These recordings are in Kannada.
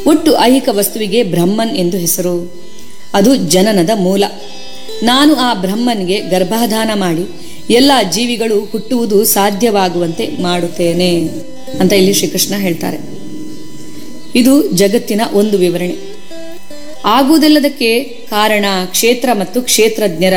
ಒಟ್ಟು ಐಹಿಕ ವಸ್ತುವಿಗೆ ಬ್ರಹ್ಮನ್ ಎಂದು ಹೆಸರು ಅದು ಜನನದ ಮೂಲ ನಾನು ಆ ಬ್ರಹ್ಮನ್ಗೆ ಗರ್ಭಾಧಾನ ಮಾಡಿ ಎಲ್ಲ ಜೀವಿಗಳು ಹುಟ್ಟುವುದು ಸಾಧ್ಯವಾಗುವಂತೆ ಮಾಡುತ್ತೇನೆ ಅಂತ ಇಲ್ಲಿ ಶ್ರೀಕೃಷ್ಣ ಹೇಳ್ತಾರೆ ಇದು ಜಗತ್ತಿನ ಒಂದು ವಿವರಣೆ ಆಗುವುದೆಲ್ಲದಕ್ಕೆ ಕಾರಣ ಕ್ಷೇತ್ರ ಮತ್ತು ಕ್ಷೇತ್ರಜ್ಞರ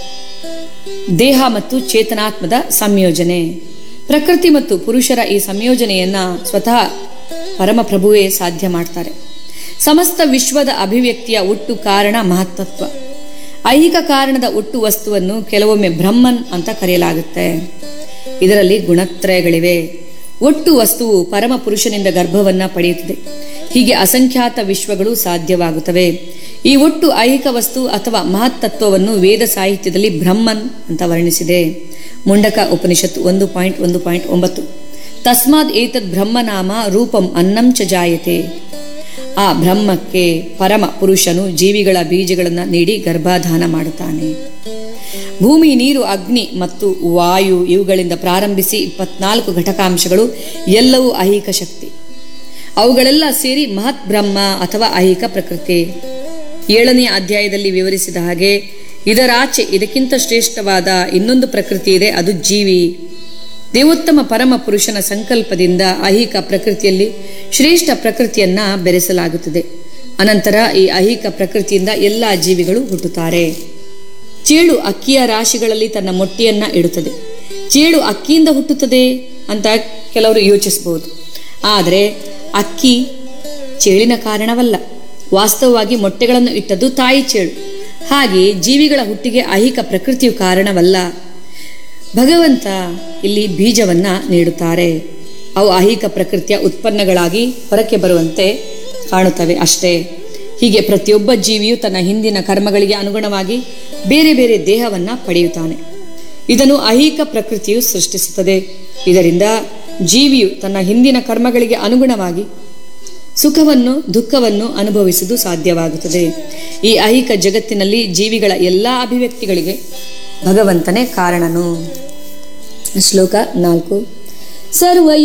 ದೇಹ ಮತ್ತು ಚೇತನಾತ್ಮದ ಸಂಯೋಜನೆ ಪ್ರಕೃತಿ ಮತ್ತು ಪುರುಷರ ಈ ಸಂಯೋಜನೆಯನ್ನ ಸ್ವತಃ ಪರಮಪ್ರಭುವೇ ಸಾಧ್ಯ ಮಾಡ್ತಾರೆ ಸಮಸ್ತ ವಿಶ್ವದ ಅಭಿವ್ಯಕ್ತಿಯ ಒಟ್ಟು ಕಾರಣ ಮಹತ್ತತ್ವ ಐಹಿಕ ಕಾರಣದ ಒಟ್ಟು ವಸ್ತುವನ್ನು ಕೆಲವೊಮ್ಮೆ ಬ್ರಹ್ಮನ್ ಅಂತ ಕರೆಯಲಾಗುತ್ತೆ ಇದರಲ್ಲಿ ಗುಣತ್ರಯಗಳಿವೆ ಒಟ್ಟು ವಸ್ತುವು ಪರಮ ಪುರುಷನಿಂದ ಗರ್ಭವನ್ನ ಪಡೆಯುತ್ತದೆ ಹೀಗೆ ಅಸಂಖ್ಯಾತ ವಿಶ್ವಗಳು ಸಾಧ್ಯವಾಗುತ್ತವೆ ಈ ಒಟ್ಟು ಐಹಿಕ ವಸ್ತು ಅಥವಾ ಮಹತ್ತತ್ವವನ್ನು ವೇದ ಸಾಹಿತ್ಯದಲ್ಲಿ ಬ್ರಹ್ಮನ್ ಅಂತ ವರ್ಣಿಸಿದೆ ಮುಂಡಕ ಉಪನಿಷತ್ತು ಒಂದು ಪಾಯಿಂಟ್ ಒಂದು ಪಾಯಿಂಟ್ ಒಂಬತ್ತು ತಸ್ಮಾದ್ ಏತದ್ ಬ್ರಹ್ಮನಾಮ ರೂಪಂ ಅನ್ನಂ ಚ ಜಾಯತೆ ಆ ಬ್ರಹ್ಮಕ್ಕೆ ಪರಮ ಪುರುಷನು ಜೀವಿಗಳ ಬೀಜಗಳನ್ನು ನೀಡಿ ಗರ್ಭಾಧಾನ ಮಾಡುತ್ತಾನೆ ಭೂಮಿ ನೀರು ಅಗ್ನಿ ಮತ್ತು ವಾಯು ಇವುಗಳಿಂದ ಪ್ರಾರಂಭಿಸಿ ಇಪ್ಪತ್ನಾಲ್ಕು ಘಟಕಾಂಶಗಳು ಎಲ್ಲವೂ ಐಹಿಕ ಶಕ್ತಿ ಅವುಗಳೆಲ್ಲ ಸೇರಿ ಮಹತ್ ಬ್ರಹ್ಮ ಅಥವಾ ಐಹಿಕ ಪ್ರಕೃತಿ ಏಳನೆಯ ಅಧ್ಯಾಯದಲ್ಲಿ ವಿವರಿಸಿದ ಹಾಗೆ ಇದರಾಚೆ ಇದಕ್ಕಿಂತ ಶ್ರೇಷ್ಠವಾದ ಇನ್ನೊಂದು ಪ್ರಕೃತಿ ಇದೆ ಅದು ಜೀವಿ ದೇವೋತ್ತಮ ಪರಮ ಪುರುಷನ ಸಂಕಲ್ಪದಿಂದ ಐಹಿಕ ಪ್ರಕೃತಿಯಲ್ಲಿ ಶ್ರೇಷ್ಠ ಪ್ರಕೃತಿಯನ್ನ ಬೆರೆಸಲಾಗುತ್ತದೆ ಅನಂತರ ಈ ಐಹಿಕ ಪ್ರಕೃತಿಯಿಂದ ಎಲ್ಲ ಜೀವಿಗಳು ಹುಟ್ಟುತ್ತಾರೆ ಚೇಳು ಅಕ್ಕಿಯ ರಾಶಿಗಳಲ್ಲಿ ತನ್ನ ಮೊಟ್ಟೆಯನ್ನ ಇಡುತ್ತದೆ ಚೇಳು ಅಕ್ಕಿಯಿಂದ ಹುಟ್ಟುತ್ತದೆ ಅಂತ ಕೆಲವರು ಯೋಚಿಸಬಹುದು ಆದರೆ ಅಕ್ಕಿ ಚೇಳಿನ ಕಾರಣವಲ್ಲ ವಾಸ್ತವವಾಗಿ ಮೊಟ್ಟೆಗಳನ್ನು ಇಟ್ಟದ್ದು ತಾಯಿ ಚೇಳು ಹಾಗೆ ಜೀವಿಗಳ ಹುಟ್ಟಿಗೆ ಐಹಿಕ ಪ್ರಕೃತಿಯು ಕಾರಣವಲ್ಲ ಭಗವಂತ ಇಲ್ಲಿ ಬೀಜವನ್ನ ನೀಡುತ್ತಾರೆ ಅವು ಐಹಿಕ ಪ್ರಕೃತಿಯ ಉತ್ಪನ್ನಗಳಾಗಿ ಹೊರಕ್ಕೆ ಬರುವಂತೆ ಕಾಣುತ್ತವೆ ಅಷ್ಟೇ ಹೀಗೆ ಪ್ರತಿಯೊಬ್ಬ ಜೀವಿಯು ತನ್ನ ಹಿಂದಿನ ಕರ್ಮಗಳಿಗೆ ಅನುಗುಣವಾಗಿ ಬೇರೆ ಬೇರೆ ದೇಹವನ್ನ ಪಡೆಯುತ್ತಾನೆ ಇದನ್ನು ಐಹಿಕ ಪ್ರಕೃತಿಯು ಸೃಷ್ಟಿಸುತ್ತದೆ ಇದರಿಂದ ಜೀವಿಯು ತನ್ನ ಹಿಂದಿನ ಕರ್ಮಗಳಿಗೆ ಅನುಗುಣವಾಗಿ ಸುಖವನ್ನು ದುಃಖವನ್ನು ಅನುಭವಿಸುವುದು ಸಾಧ್ಯವಾಗುತ್ತದೆ ಈ ಐಹಿಕ ಜಗತ್ತಿನಲ್ಲಿ ಜೀವಿಗಳ ಎಲ್ಲ ಅಭಿವ್ಯಕ್ತಿಗಳಿಗೆ ಭಗವಂತನೇ ಕಾರಣನು ಶ್ಲೋಕ ನಾಲ್ಕು ಸರ್ವ